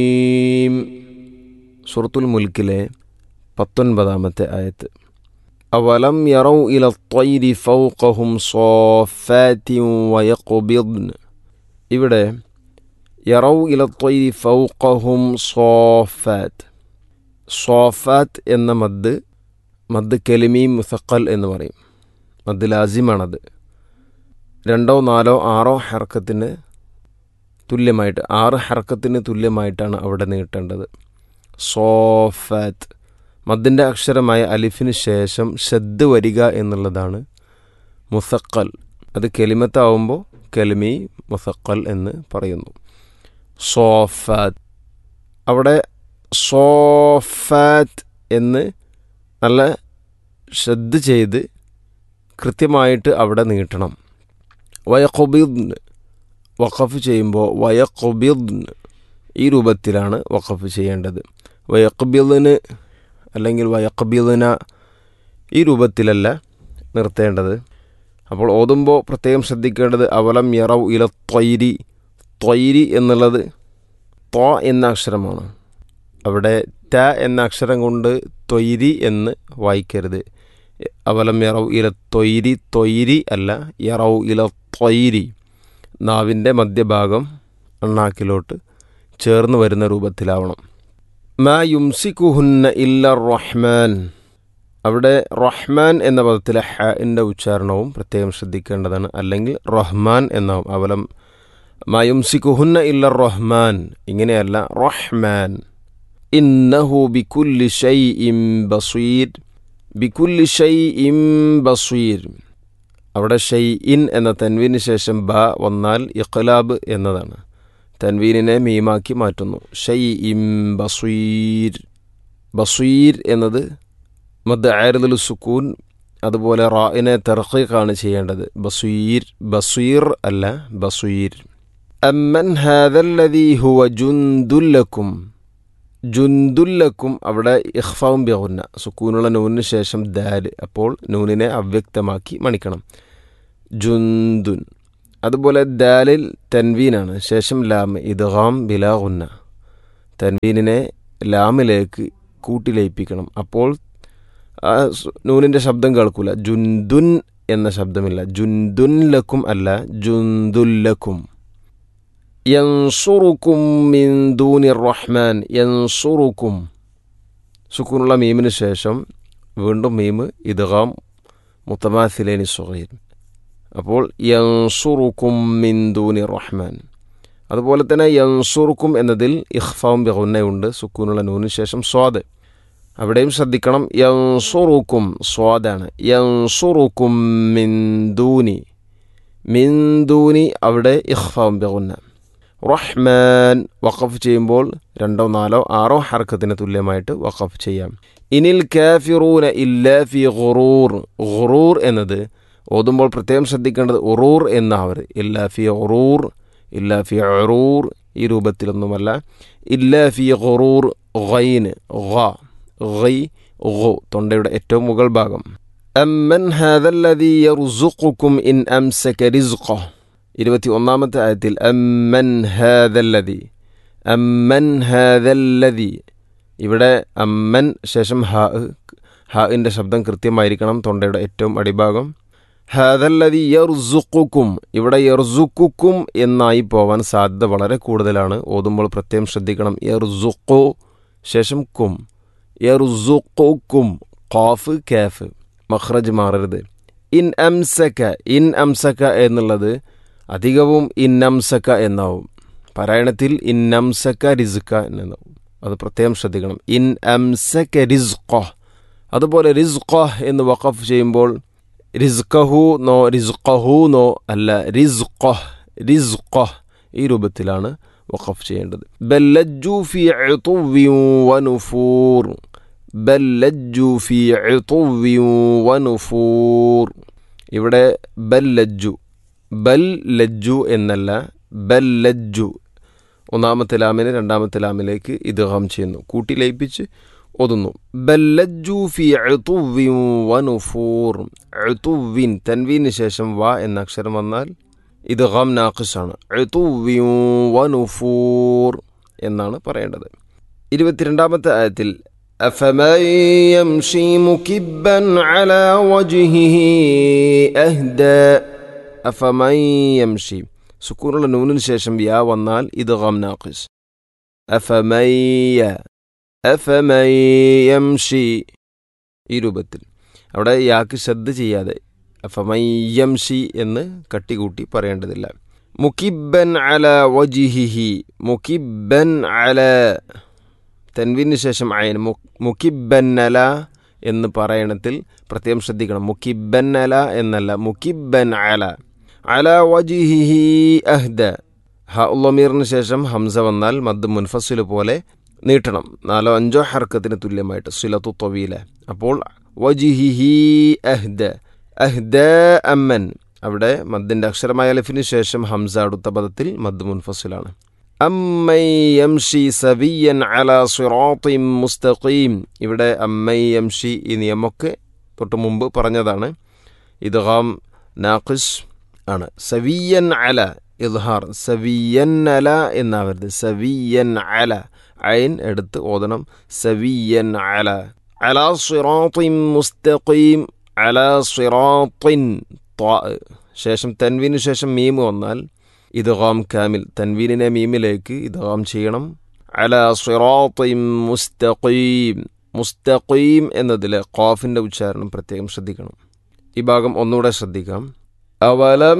റഹീം സുറത്തുൽ മുൽക്കിലെ പത്തൊൻപതാമത്തെ ആയത്ത് അവലം യറൗ ഇല ത്വയ്രി ഫൗഖഹും സോഫാത്തിൻ വയഖ്ബിദ്ൻ ഇവിടെ യറൗ ഇല ത്വയ്രി ഫൗഖഹും സോഫാത്ത് സോഫാത്ത് എന്ന മദ് മദ് കെലിമി മുസക്കൽ എന്ന് പറയും മദ് ലാസിമാണത് രണ്ടോ നാലോ ആറോ ഹർക്കത്തിന് തുല്യമായിട്ട് ആറ് ഹർക്കത്തിന് തുല്യമായിട്ടാണ് അവിടെ നീട്ടേണ്ടത് സോഫാത്ത് മദ്ദിൻ്റെ അക്ഷരമായ അലിഫിന് ശേഷം ഷദ് വരിക എന്നുള്ളതാണ് മുസക്കൽ അത് കെലിമത്താവുമ്പോൾ കെലിമി മുസക്കൽ എന്ന് പറയുന്നു സോഫാത്ത് അവിടെ സോഫാത്ത് എന്ന് നല്ല ശ്രദ്ധ ചെയ്ത് കൃത്യമായിട്ട് അവിടെ നീട്ടണം വയഖുബിദ്ന് വഖഫ് ചെയ്യുമ്പോൾ വയഖുബിദ്ന് ഈ രൂപത്തിലാണ് വഖഫ് ചെയ്യേണ്ടത് വയഖബിദിന് അല്ലെങ്കിൽ വയഖബിദിന ഈ രൂപത്തിലല്ല നിർത്തേണ്ടത് അപ്പോൾ ഓതുമ്പോൾ പ്രത്യേകം ശ്രദ്ധിക്കേണ്ടത് അവലം യറവ് ഇല ത്വൈരി ത്വൈരി എന്നുള്ളത് ത്വ എന്ന അക്ഷരമാണ് അവിടെ ത എന്ന അക്ഷരം കൊണ്ട് ത്വൈരി എന്ന് വായിക്കരുത് അവലം യറവ് ഇല ത്വൈരി ത്വൈരി അല്ല യറവ് ഇല ത്വൈരി നാവിൻ്റെ മധ്യഭാഗം അണ്ണാക്കിലോട്ട് ചേർന്ന് വരുന്ന രൂപത്തിലാവണം മാ യുംസിക്കുഹുന്ന ഇല്ല റഹ്മാൻ അവിടെ റഹ്മാൻ എന്ന പദത്തിലെ ഹാൻ്റെ ഉച്ചാരണവും പ്രത്യേകം ശ്രദ്ധിക്കേണ്ടതാണ് അല്ലെങ്കിൽ റഹ്മാൻ എന്നാവും അവലം മാ യുംസിക്കുഹുന്ന ഇല്ല റഹ്മാൻ ഇങ്ങനെയല്ല റഹ്മാൻ ഇന്നഹു ബിക്കുല്ലി ഷൈ ഇം ബസീർ ബിക്കുല്ലി ഷൈ ഇം ബസീർ അവിടെ ഷൈ ഇൻ എന്ന തൻവീന് ശേഷം ബ വന്നാൽ ഇഖ്ലാബ് എന്നതാണ് തൻവീനിനെ മീമാക്കി മാറ്റുന്നു ഷൈ ഇം ബസീർ ബസീർ എന്നത് മദ് ആരുദുൽ സുക്കൂൻ അതുപോലെ റായിനെ തെർഖീഖാണ് ചെയ്യേണ്ടത് ബസീർ ബസീർ അല്ല ബസീർ അമ്മൻ ഹാദല്ലദീ ഹുവ ജുന്ദുല്ലക്കും ജുന്ദുല്ലക്കും അവിടെ ഇഖ്ഫാവും ബിഹുന്ന സുക്കൂനുള്ള നൂനിന് ശേഷം ദാല് അപ്പോൾ നൂനിനെ അവ്യക്തമാക്കി മണിക്കണം ജുന്ദുൻ അതുപോലെ ദാലിൽ തൻവീനാണ് ശേഷം ലാം ഇദ്ഗാം ബിലാഹുന്ന തൻവീനിനെ ലാമിലേക്ക് കൂട്ടിലയിപ്പിക്കണം അപ്പോൾ ആ നൂനിൻ്റെ ശബ്ദം കേൾക്കൂല ജുന്ദുൻ എന്ന ശബ്ദമില്ല ജുന്ദുൻ ലക്കും അല്ല ജുന്ദുല്ലക്കും യൻസുറുക്കും മിൻ ദൂനി റഹ്മാൻ യൻസുറുക്കും സുക്കൂനുള്ള മീമിന് ശേഷം വീണ്ടും മീമ് ഇദ്ഗാം മുത്തമാസിലേനി സുഹൈർ അപ്പോൾ യൻസുറുക്കും മിൻ ദൂനി റഹ്മാൻ അതുപോലെ തന്നെ യൻസുറുക്കും എന്നതിൽ ഇഖ്ഫാവും ബഹുന്നയുണ്ട് സുക്കൂനുള്ള നൂനിന് ശേഷം സ്വാദ് അവിടെയും ശ്രദ്ധിക്കണം യൻസുറുക്കും സ്വാദാണ് യൻസുറുക്കും മിൻ ദൂനി മിൻ ദൂനി അവിടെ ഇഖ്ഫാവും ബഹുന്ന റഹ്മാൻ വഖഫ് ചെയ്യുമ്പോൾ രണ്ടോ നാലോ ആറോ ഹർക്കത്തിന് തുല്യമായിട്ട് വഖഫ് ചെയ്യാം ഇനിൽ കാഫിറൂന ഇല്ല ഫി ഖുറൂർ ഖുറൂർ എന്നത് ഓതുമ്പോൾ പ്രത്യേകം ശ്രദ്ധിക്കേണ്ടത് ഉറൂർ എന്നാവരുത് ഇല്ല ഫി ഉറൂർ ഇല്ല ഫി ഉറൂർ ഈ രൂപത്തിലൊന്നുമല്ല ഇല്ല ഫി ഖുറൂർ ഗൈന് ഗൈ ഗോ തൊണ്ടയുടെ ഏറ്റവും മുകൾ ഭാഗം അമ്മൻ ഹാദല്ലദീ യർസുഖുക്കും ഇൻ അംസക റിസ്ഖഹ് ഇരുപത്തി ഒന്നാമത്തെ ആയത്തിൽ അമ്മൻ ഹാദല്ലതി അമ്മൻ ഹാദല്ലതി ഇവിടെ അമ്മൻ ശേഷം ഹ ഹാഇൻ്റെ ശബ്ദം കൃത്യമായിരിക്കണം തൊണ്ടയുടെ ഏറ്റവും അടിഭാഗം ഹാദല്ലതി യർസുക്കും ഇവിടെ യർസുക്കും എന്നായി പോവാൻ സാധ്യത വളരെ കൂടുതലാണ് ഓതുമ്പോൾ പ്രത്യേകം ശ്രദ്ധിക്കണം യർസുക്കു ശേഷം കും യർസുക്കും ഖാഫ് കാഫ് മഖ്റജ് മാറരുത് ഇൻ അംസക്ക ഇൻ അംസക്ക എന്നുള്ളത് അധികവും ഇന്നംസക്ക എന്നാവും പാരായണത്തിൽ ഇന്നംസക്ക റിസ്ക്ക എന്നാവും അത് പ്രത്യേകം ശ്രദ്ധിക്കണം ഇൻ അംസക്ക റിസ്ഖ അതുപോലെ റിസ്ഖ എന്ന് വഖഫ് ചെയ്യുമ്പോൾ റിസ്ഖഹു നോ റിസ്ഖഹു നോ അല്ല റിസ്ഖ റിസ്ഖ ഈ രൂപത്തിലാണ് വഖഫ് ചെയ്യേണ്ടത് ബല്ലജ്ജു ഫി വനുഫൂർ ബല്ലജ്ജു ഫി വനുഫൂർ ഇവിടെ ബല്ലജ്ജു ബൽ ലജ്ജു എന്നല്ല ബൽ ലജ്ജു ഒന്നാമത്തെ ലാമിനെ രണ്ടാമത്തെ ലാമിലേക്ക് ഇദ്ഗാം ചെയ്യുന്നു കൂട്ടി ലയിപ്പിച്ച് ഓതുന്നു ബല്ലജ്ജു ഫി അഴുത്തുവിൻ വനുഫൂർ അഴുത്തുവിൻ തൻവീന് ശേഷം വ എന്ന അക്ഷരം വന്നാൽ ഇദ്ഗാം നാഖിസാണ് അഴുത്തുവിൻ വനുഫൂർ എന്നാണ് പറയേണ്ടത് ഇരുപത്തിരണ്ടാമത്തെ ആയത്തിൽ أفمن يمشي مكبا على وجهه أهدى أفمن يمشي സുക്കൂനുള്ള നൂനിന് ശേഷം യാ വന്നാൽ ഇത് ഗം നാഖിസ് അഫമയ്യ അഫമയ്യംഷി ഈ രൂപത്തിൽ അവിടെ യാക്ക് ശ്രദ്ധ ചെയ്യാതെ അഫമയ്യംഷി എന്ന് കട്ടികൂട്ടി പറയേണ്ടതില്ല മുക്കിബൻ അല വജിഹിഹി മുക്കിബൻ അല തെൻവിന് ശേഷം അയൻ മുക്കിബന്നല എന്ന് പറയണത്തിൽ പ്രത്യേകം ശ്രദ്ധിക്കണം മുക്കിബന്നല എന്നല്ല മുക്കിബൻ അല അല വജിഹിഹി അഹ്ദ ഹ ഉള്ളമീറിന് ശേഷം ഹംസ വന്നാൽ മദ് മുൻഫസിൽ പോലെ നീട്ടണം നാലോ അഞ്ചോ ഹർക്കത്തിന് തുല്യമായിട്ട് സുലത്തു തൊവീല അപ്പോൾ വജിഹിഹി അഹ്ദ അഹ്ദ അമ്മൻ അവിടെ മദ്ദിൻ്റെ അക്ഷരമായ അലിഫിന് ശേഷം ഹംസ അടുത്ത പദത്തിൽ മദ് മുൻഫസിലാണ് അമ്മൈ യംഷി സവിയൻ അല സിറാത്തിം മുസ്തഖീം ഇവിടെ അമ്മൈ യംഷി ഈ നിയമമൊക്കെ തൊട്ട് മുമ്പ് പറഞ്ഞതാണ് ഇദ്ഗാം നാഖിസ് ആണ് സവിയൻ അല ഇദ്ഹാർ സവിയൻ അല എന്നാവരുത് സവിയൻ അല അയിൻ എടുത്ത് ഓതണം സവിയൻ അല അല സിറാത്തിം മുസ്തഖീം അല സിറാത്തിൻ ശേഷം തൻവിന് ശേഷം മീം വന്നാൽ ഇദ്ഗാം കാമിൽ തൻവീനിനെ മീമിലേക്ക് ഇദ്ഗാം ചെയ്യണം അല സിറാത്തിം മുസ്തഖീം മുസ്തഖീം എന്നതിലെ ഖാഫിൻ്റെ ഉച്ചാരണം പ്രത്യേകം ശ്രദ്ധിക്കണം ഈ ഭാഗം ഒന്നുകൂടെ ശ്രദ്ധിക്കാം അവലം